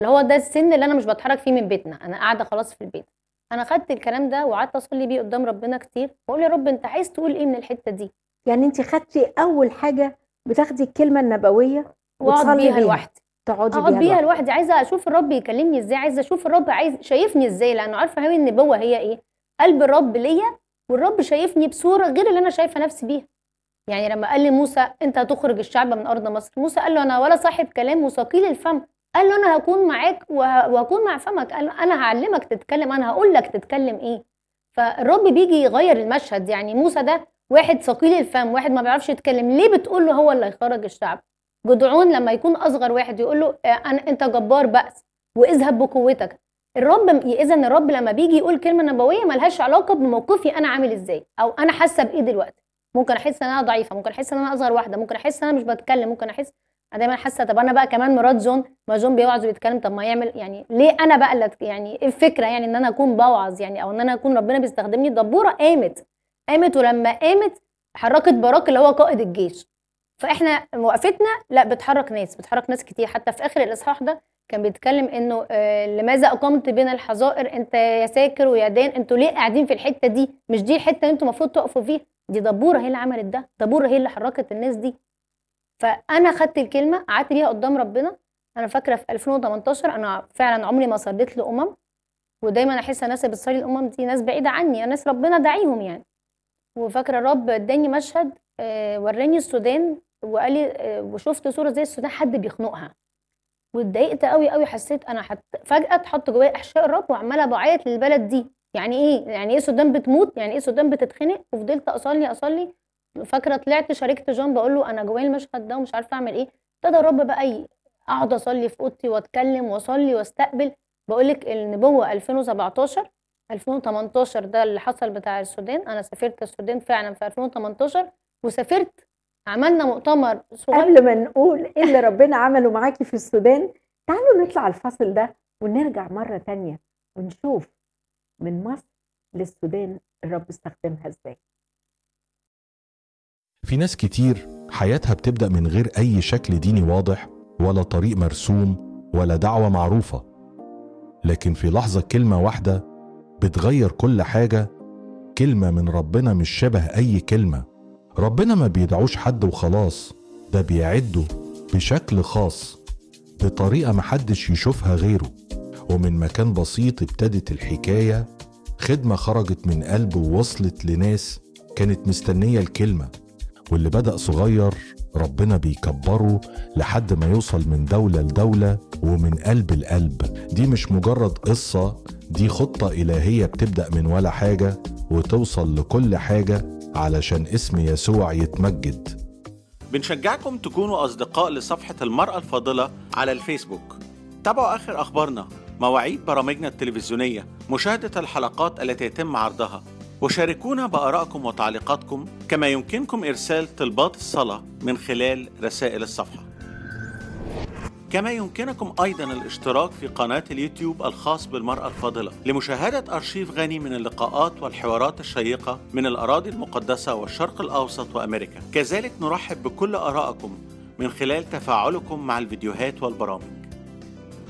اللي هو ده السن اللي انا مش بتحرك فيه من بيتنا انا قاعده خلاص في البيت انا خدت الكلام ده وقعدت اصلي بيه قدام ربنا كتير واقول يا رب انت عايز تقول ايه من الحته دي يعني انت خدتي اول حاجه بتاخدي الكلمه النبويه واقعد وتصلي بيها بيها. لوحدي تقعدي اقعد بيها لوحدك. لوحدي عايزه اشوف الرب يكلمني ازاي عايزه اشوف الرب عايز شايفني ازاي لانه عارفه هوي النبوه هي ايه قلب الرب ليا والرب شايفني بصوره غير اللي انا شايفه نفسي بيها يعني لما قال لموسى انت هتخرج الشعب من ارض مصر موسى قال له انا ولا صاحب كلام وثقيل الفم قال له انا هكون معاك وه- وهكون مع فمك قال له انا هعلمك تتكلم انا هقول لك تتكلم ايه فالرب بيجي يغير المشهد يعني موسى ده واحد ثقيل الفم واحد ما بيعرفش يتكلم ليه بتقول له هو اللي هيخرج الشعب جدعون لما يكون اصغر واحد يقول له آه، انا انت جبار بأس واذهب بقوتك الرب اذا الرب لما بيجي يقول كلمه نبويه ملهاش علاقه بموقفي انا عامل ازاي او انا حاسه بايه دلوقتي ممكن احس ان انا ضعيفه ممكن احس ان انا اصغر واحده ممكن احس ان انا مش بتكلم ممكن احس انا دايما حاسه طب انا بقى كمان مرات جون ما جون بيوعظ وبيتكلم طب ما يعمل يعني ليه انا بقى اللي أت- يعني ايه الفكره يعني ان انا اكون بوعظ يعني او ان انا اكون ربنا بيستخدمني دبوره قامت قامت ولما قامت حركت باراك اللي هو قائد الجيش فاحنا وقفتنا لا بتحرك ناس بتحرك ناس كتير حتى في اخر الاصحاح ده كان بيتكلم انه آه، لماذا اقمت بين الحظائر انت يا ساكر ويا دان انتوا ليه قاعدين في الحته دي مش دي الحته اللي انتوا المفروض تقفوا فيها دي دبوره هي اللي عملت ده دبوره هي اللي حركت الناس دي فانا خدت الكلمه قعدت بيها قدام ربنا انا فاكره في 2018 انا فعلا عمري ما صليت لامم ودايما احس الناس اللي بتصلي الامم دي ناس بعيده عني ناس ربنا داعيهم يعني وفاكره الرب اداني مشهد آه، وراني السودان وقال لي آه، وشفت صوره زي السودان حد بيخنقها واتضايقت قوي قوي حسيت انا حت... فجاه اتحط جوايا احشاء الرب وعماله بعيط للبلد دي يعني ايه يعني ايه السودان بتموت يعني ايه السودان بتتخنق وفضلت اصلي اصلي فاكره طلعت شاركت جون بقول له انا جوايا المشهد ده ومش عارفه اعمل ايه ابتدى الرب بقى ي- اقعد اصلي في اوضتي واتكلم واصلي واستقبل بقول لك النبوه 2017 2018 ده اللي حصل بتاع السودان انا سافرت السودان فعلا في 2018 وسافرت عملنا مؤتمر صغير قبل ما نقول ايه اللي ربنا عمله معاكي في السودان تعالوا نطلع الفاصل ده ونرجع مرة تانية ونشوف من مصر للسودان الرب استخدمها ازاي في ناس كتير حياتها بتبدأ من غير أي شكل ديني واضح ولا طريق مرسوم ولا دعوة معروفة لكن في لحظة كلمة واحدة بتغير كل حاجة كلمة من ربنا مش شبه أي كلمة ربنا ما بيدعوش حد وخلاص ده بيعده بشكل خاص بطريقة محدش يشوفها غيره ومن مكان بسيط ابتدت الحكاية خدمة خرجت من قلب ووصلت لناس كانت مستنية الكلمة واللي بدأ صغير ربنا بيكبره لحد ما يوصل من دولة لدولة ومن قلب لقلب دي مش مجرد قصة دي خطة إلهية بتبدأ من ولا حاجة وتوصل لكل حاجة علشان اسم يسوع يتمجد بنشجعكم تكونوا أصدقاء لصفحة المرأة الفاضلة على الفيسبوك تابعوا آخر أخبارنا مواعيد برامجنا التلفزيونية مشاهدة الحلقات التي يتم عرضها وشاركونا بآرائكم وتعليقاتكم كما يمكنكم إرسال طلبات الصلاة من خلال رسائل الصفحة كما يمكنكم أيضا الاشتراك في قناة اليوتيوب الخاص بالمرأة الفاضلة لمشاهدة أرشيف غني من اللقاءات والحوارات الشيقة من الأراضي المقدسة والشرق الأوسط وأمريكا كذلك نرحب بكل آرائكم من خلال تفاعلكم مع الفيديوهات والبرامج